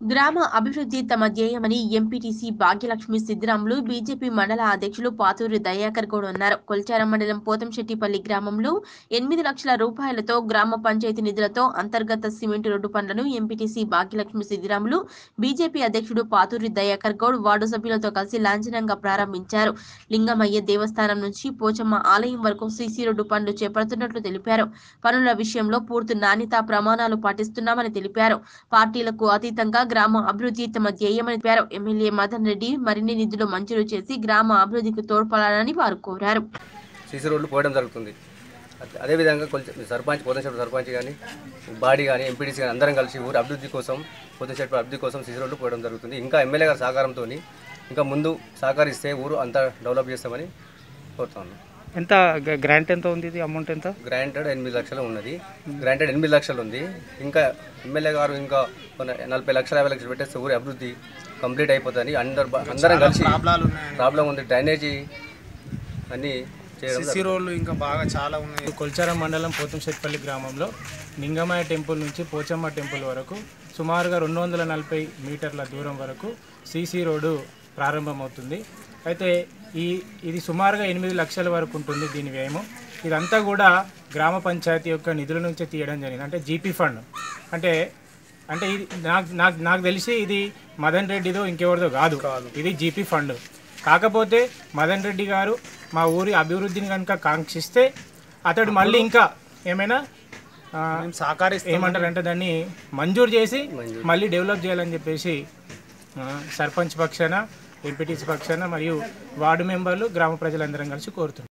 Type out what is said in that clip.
గ్రామ అభివృద్ధి తమ ధ్యేయమని ఎంపీటీసీ భాగ్యలక్ష్మి సిద్దిరాములు బీజేపీ మండల అధ్యక్షులు పాతూరి దయాకర్ గౌడ్ అన్నారు కొల్చారం మండలం పోతంశెట్టిపల్లి గ్రామంలో ఎనిమిది లక్షల రూపాయలతో గ్రామ పంచాయతీ నిధులతో అంతర్గత సిమెంట్ రోడ్డు పనులను ఎంపీటీసీ భాగ్యలక్ష్మి సిద్దిరాములు బీజేపీ అధ్యక్షుడు పాతూరి దయాకర్ గౌడ్ వార్డు సభ్యులతో కలిసి లాంఛనంగా ప్రారంభించారు లింగమయ్య దేవస్థానం నుంచి పోచమ్మ ఆలయం వరకు సీసీ రోడ్డు పనులు చేపడుతున్నట్లు తెలిపారు పనుల విషయంలో పూర్తి నాణ్యతా ప్రమాణాలు పాటిస్తున్నామని తెలిపారు పార్టీలకు అతీతంగా గ్రామ అభివృద్ధి తమ ధ్యేయమని తెలిపారు ఎమ్మెల్యే మదన్ రెడ్డి మరిన్ని నిధులు మంజూరు చేసి గ్రామ అభివృద్ధికి తోడ్పడాలని వారు కోరారు సీసీ రోడ్లు పోయడం జరుగుతుంది అదే- అదేవిధంగా కొంచెం సర్పంచ్ పోతంశెట్టి సర్పంచ్ కానీ బాడీ కానీ ఎంపీడీసీ కానీ అందరం కలిసి ఊరు అభివృద్ధి కోసం పోతంశెట్టి అభివృద్ధి కోసం సీసీ రోడ్లు పోయడం జరుగుతుంది ఇంకా ఎమ్మెల్యే గారి సహకారంతో ఇంకా ముందు సహకరిస్తే ఊరు అంతా డెవలప్ చేస్తామని కోరుతున్నాను ఎంత గ- గ్రాంట్ ఎంత ఉంది ఇది అమౌంట్ ఎంత గ్రాంటెడ్ ఎనిమిది లక్షలు ఉన్నది గ్రాంటెడ్ ఎనిమిది లక్షలు ఉంది ఇంకా ఎమ్మెల్యే గారు ఇంకా కొన్ని నలభై లక్షల యాభై లక్షలు పెట్టేస్తే ఊరి అభివృద్ధి కంప్లీట్ అయిపోతుంది అందరు బ- అందరం కలిసి ప్రాబ్లం ఉంది డ్రైనేజీ అన్నీ చేయడం సిసి రోడ్లు ఇంకా బాగా చాలా ఉన్నాయి కొల్చారం మండలం పోతంశెట్పల్లి గ్రామంలో లింగమయ్య టెంపుల్ నుంచి పోచమ్మ టెంపుల్ వరకు సుమారుగా రెండు వందల నలభై మీటర్ల దూరం వరకు సీసీ రోడ్డు ప్రారంభమవుతుంది అయితే ఈ ఇది సుమారుగా ఎనిమిది లక్షల వరకు ఉంటుంది దీని వ్యయము ఇదంతా కూడా గ్రామ పంచాయతీ యొక్క నిధుల నుంచే తీయడం జరిగింది అంటే జీపీ ఫండ్ అంటే అంటే ఇది నాకు నాకు నాకు తెలిసి ఇది మదన్ రెడ్డిదో ఇంకెవరిదో కాదు ఇది జీపీ ఫండ్ కాకపోతే మదన్ రెడ్డి గారు మా ఊరి అభివృద్ధిని కనుక కాంక్షిస్తే అతడు మళ్ళీ ఇంకా ఏమైనా ఆ, ఏమంటారంటే దాన్ని మంజూరు చేసి మళ్ళీ డెవలప్ చేయాలని చెప్పేసి ఆ, సర్పంచ్ పక్షాన ఎంపీటీసీ పక్షాన మరియు వార్డు మెంబర్లు గ్రామ ప్రజలందరం కలిసి కోరుతున్నాం